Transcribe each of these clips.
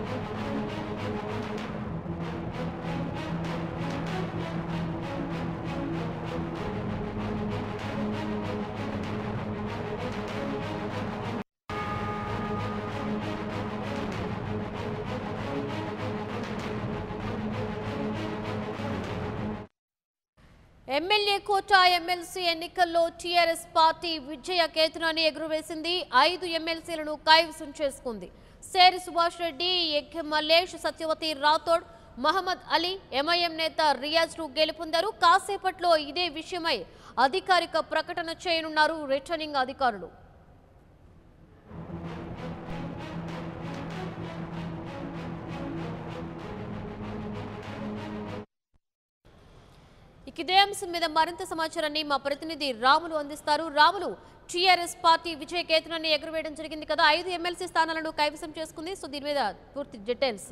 MLA quota MLC ఎన్నికల్లో TRS party విజయ కేతనాన్ని ఎగురవేసింది ఐదు ఎమ్మెల్సీలను కైవసం చేసుకుంది సేరి సుభాష్ రెడ్డి ఎక్కె మల్లేష్ సత్యవతి రాథోడ్ మహమ్మద్ అలీ ఎంఐఎం నేత రియాజ్ ను గెలుపొందారు కాసేపట్లో ఇదే విషయమై అధికారిక ప్రకటన చేయనున్నారు రిటర్నింగ్ అధికారులు ఇక ఇదే అంశం మీద మరింత సమాచారాన్ని మా ప్రతినిధి రాములు అందిస్తారు రాములు టీఆర్ఎస్ పార్టీ విజయ కేతనాన్ని ఎగురవేయడం జరిగింది కదా ఐదు ఎమ్మెల్సీ స్థానాలను కైవసం చేసుకుంది సో దీని మీద పూర్తి డీటెయిల్స్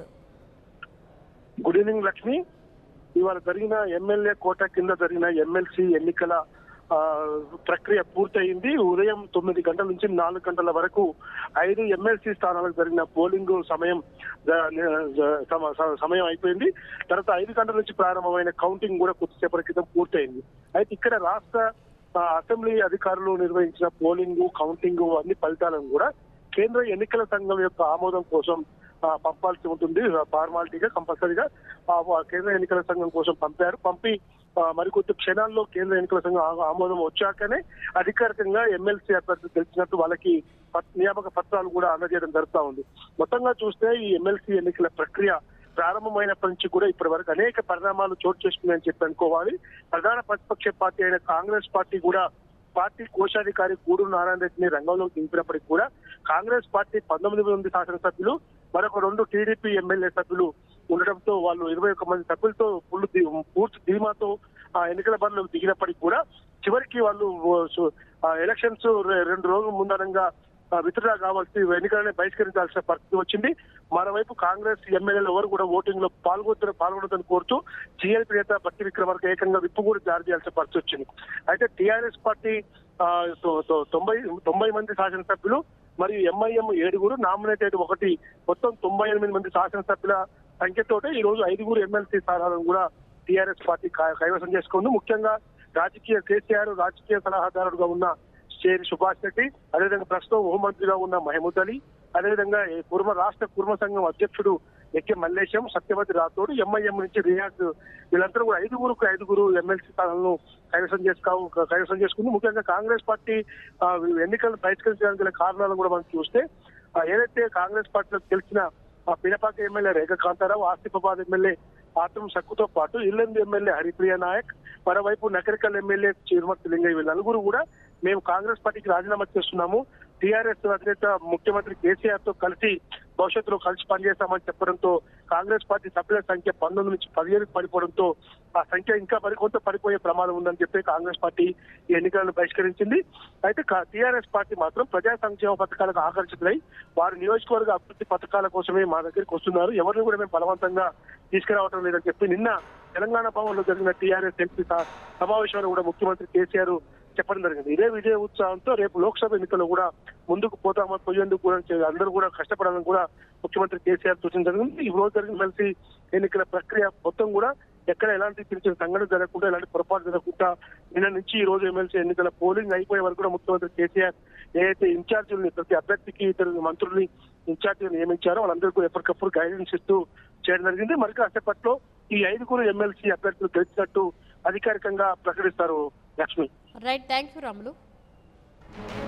గుడ్ ఈవినింగ్ లక్ష్మి ఇవాళ జరిగిన ఎమ్మెల్యే కోట కింద జరిగిన ఎమ్మెల్సీ ఎన్నికల ఆ, ప్రక్రియ పూర్తయింది ఉదయం తొమ్మిది గంటల నుంచి నాలుగు గంటల వరకు ఐదు ఎమ్మెల్సీ స్థానాలకు జరిగిన పోలింగ్ సమయం జ- జ- సమ- సమ- సమయం అయిపోయింది తర్వాత ఐదు గంటల నుంచి ప్రారంభమైన కౌంటింగ్ కూడా కొద్దిసేపటి క్రితం పూర్తయింది అయితే ఇక్కడ రాష్ట్ర ఆ, అసెంబ్లీ అధికారులు నిర్వహించిన పోలింగ్ కౌంటింగ్ అన్ని ఫలితాలను కూడా కేంద్ర ఎన్నికల సంఘం యొక్క ఆమోదం కోసం ఆ, పంపాల్సి ఉంటుంది ఫార్మాలిటీగా కంపల్సరీగా ఆ, ఆ కేంద్ర ఎన్నికల సంఘం కోసం పంపారు పంపి ఆ, మరికొద్ది క్షణాల్లో కేంద్ర ఎన్నికల సంఘం ఆ- ఆమోదం వచ్చాకనే అధికారికంగా ఎమ్మెల్సీ అభ్యర్థులు తెలిసినట్టు వాళ్ళకి పత్- నియామక పత్రాలు కూడా అందజేయడం జరుగుతా ఉంది మొత్తంగా చూస్తే ఈ ఎమ్మెల్సీ ఎన్నికల ప్రక్రియ ప్రారంభమైనప్పటి నుంచి కూడా ఇప్పటి వరకు అనేక పరిణామాలు చోటు చేసుకున్నాయని చెప్పి అనుకోవాలి ప్రధాన ప్రతిపక్ష పార్టీ అయిన కాంగ్రెస్ పార్టీ కూడా పార్టీ కోశాధికారి గూడూరు నారాయణ రెడ్డిని రంగంలోకి దింపినప్పటికీ కూడా కాంగ్రెస్ పార్టీ పంతొమ్మిది మంది శాసనసభ్యులు మరొక రెండు టీడీపీ ఎమ్మెల్యే సభ్యులు ఉండడంతో వాళ్ళు ఇరవై ఒక్క మంది సభ్యులతో ఫుల్ ధీ- పూర్తి ధీమాతో ఆ ఎన్నికల బరిలోకి దిగినప్పటికీ కూడా చివరికి వాళ్ళు ఓ సు- ఆ ఎలక్షన్స్ రె- రెండు రోజుల ముందరంగా విత్డ్రా కావాల్సి ఎన్నికలనే బహిష్కరించాల్సిన పరిస్థితి వచ్చింది మరోవైపు కాంగ్రెస్ ఎమ్మెల్యేలు ఎవరు కూడా ఓటింగ్ లో పాల్గొద్దని పాల్గొనదని కోరుతూ టీఆర్పీ నేత బట్టి విక్రమార్క ఏకంగా విప్పు కూడా జారీ చేయాల్సిన పరిస్థితి వచ్చింది అయితే టీఆర్ఎస్ పార్టీ ఆ, తొ- తొ- తొంభై తొంభై మంది శాసనసభ్యులు మరియు ఎంఐఎం ఏడుగురు నామినేటెడ్ ఒకటి మొత్తం తొంభై ఎనిమిది మంది శాసనసభ్యుల సంఖ్యతోటే ఈ రోజు ఐదుగురు ఎమ్మెల్సీ స్థానాలను కూడా టీఆర్ఎస్ పార్టీ కై- కైవసం చేసుకుంది ముఖ్యంగా రాజకీయ కేసీఆర్ రాజకీయ సలహాదారుడుగా ఉన్న షేరి సుభాష్ రెడ్డి అదేవిధంగా ప్రస్తుతం హోంమంత్రిగా ఉన్న మహమూద్ అలీ అదేవిధంగా ఈ కుర్మ రాష్ట్ర కుర్మ సంఘం అధ్యక్షుడు ఎక్కె మల్లేశం సత్యవతి రాథోడ్ ఎంఐఎం నుంచి రియాజ్ వీళ్ళందరూ కూడా ఐదుగురుకు ఐదుగురు ఎమ్మెల్సీ స్థానాలను కైవసం చేసుకో కైవసం చేసుకుంది ముఖ్యంగా కాంగ్రెస్ పార్టీ ఆ, ఎన్నికలను బహిష్కరించడానికి గల కారణాలను కూడా మనం చూస్తే ఆ, ఏదైతే కాంగ్రెస్ పార్టీలో గెలిచిన ఆ పినపాక ఎమ్మెల్యే రేఖ కాంతారావు ఆసిఫాబాద్ ఎమ్మెల్యే ఆత్రం సక్కుతో పాటు ఇల్లందు ఎమ్మెల్యే హరిప్రియ నాయక్ మరోవైపు నకరికల్ ఎమ్మెల్యే చిరుమర్తి లింగయ్య వీళ్ళ నలుగురు కూడా మేము కాంగ్రెస్ పార్టీకి రాజీనామా చేస్తున్నాము టీఆర్ఎస్ అధినేత ముఖ్యమంత్రి కేసీఆర్ తో కలిసి భవిష్యత్తులో కలిసి పనిచేస్తామని చెప్పడంతో కాంగ్రెస్ పార్టీ సభ్యుల సంఖ్య పంతొమ్మిది నుంచి పదిహేనుకి పడిపోవడంతో ఆ సంఖ్య ఇంకా మరికొంత పడిపోయే ప్రమాదం ఉందని చెప్పి కాంగ్రెస్ పార్టీ ఈ ఎన్నికలను బహిష్కరించింది అయితే టీఆర్ఎస్ పార్టీ మాత్రం ప్రజా సంక్షేమ పథకాలకు ఆకర్షితులై వారి నియోజకవర్గ అభివృద్ధి పథకాల కోసమే మా దగ్గరికి వస్తున్నారు ఎవరిని కూడా మేము బలవంతంగా తీసుకురావటం లేదని చెప్పి నిన్న తెలంగాణ భవన్ లో జరిగిన టీఆర్ఎస్ ఎంపీ స- సమావేశంలో కూడా ముఖ్యమంత్రి కేసీఆర్ చెప్పడం జరిగింది ఇదే విజయ ఉత్సాహంతో రేపు లోక్సభ ఎన్నికల్లో కూడా ముందుకు పోతామని పోయేందుకు కూడా చే- అందరూ కూడా కష్టపడాలని కూడా ముఖ్యమంత్రి కేసీఆర్ సూచించడం జరిగింది ఈ రోజు జరిగిన కలిసి ఎన్నికల ప్రక్రియ మొత్తం కూడా ఎక్కడ ఎలాంటి చిన్న చిన్న సంఘటన జరగకుండా ఎలాంటి పొరపాటు జరగకుండా నిన్న నుంచి ఈ రోజు ఎమ్మెల్సీ ఎన్నికల పోలింగ్ అయిపోయే వరకు కూడా ముఖ్యమంత్రి కేసీఆర్ ఏదైతే ఇన్ఛార్జీలని ప్రతి అభ్యర్థికి ఇద్దరు మంత్రుల్ని ఇన్ఛార్జీలు నియమించారో వాళ్ళందరికీ కూడా ఎప్పటికప్పుడు గైడెన్స్ ఇస్తూ చేయడం జరిగింది మరి కాసేపట్లో ఈ ఐదుగురు ఎమ్మెల్సీ అభ్యర్థులు గెలిచినట్టు అధికారికంగా ప్రకటిస్తారు Lakshmi right thank you Ramulu